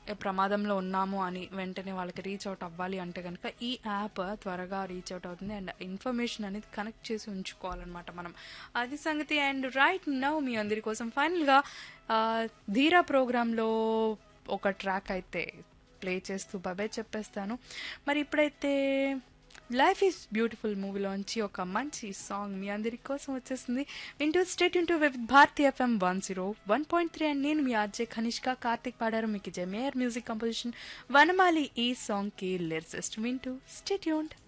ప్రమాదంలో ఉన్నాము అని వెంటనే వాళ్ళకి రీచ్ అవుట్ అవ్వాలి అంటే కనుక ఈ యాప్ త్వరగా రీచ్ అవుట్ అవుతుంది అండ్ ఇన్ఫర్మేషన్ అనేది కనెక్ట్ చేసి ఉంచుకోవాలన్నమాట మనం అది సంగతి అండ్ రైట్ నౌ మీ అందరి కోసం ఫైనల్గా ధీరా ప్రోగ్రాంలో ఒక ట్రాక్ అయితే ప్లే చేస్తూ బాబాయ్ చెప్పేస్తాను మరి ఇప్పుడైతే లైఫ్ ఈజ్ బ్యూటిఫుల్ మూవీలోంచి ఒక మంచి సాంగ్ మీ అందరి కోసం వచ్చేసింది వింటూ state into with Bharati FM one zero one point three and నేను మీ ఆర్జే ఖనిష్క కార్తిక్ పాడారు మీకు జమేయర్ మ్యూజిక్ కంపోజిషన్ వనమాలి ఈ సాంగ్కి లిరిసిస్ట్ వింటూ స్టేట్ యూన్డ్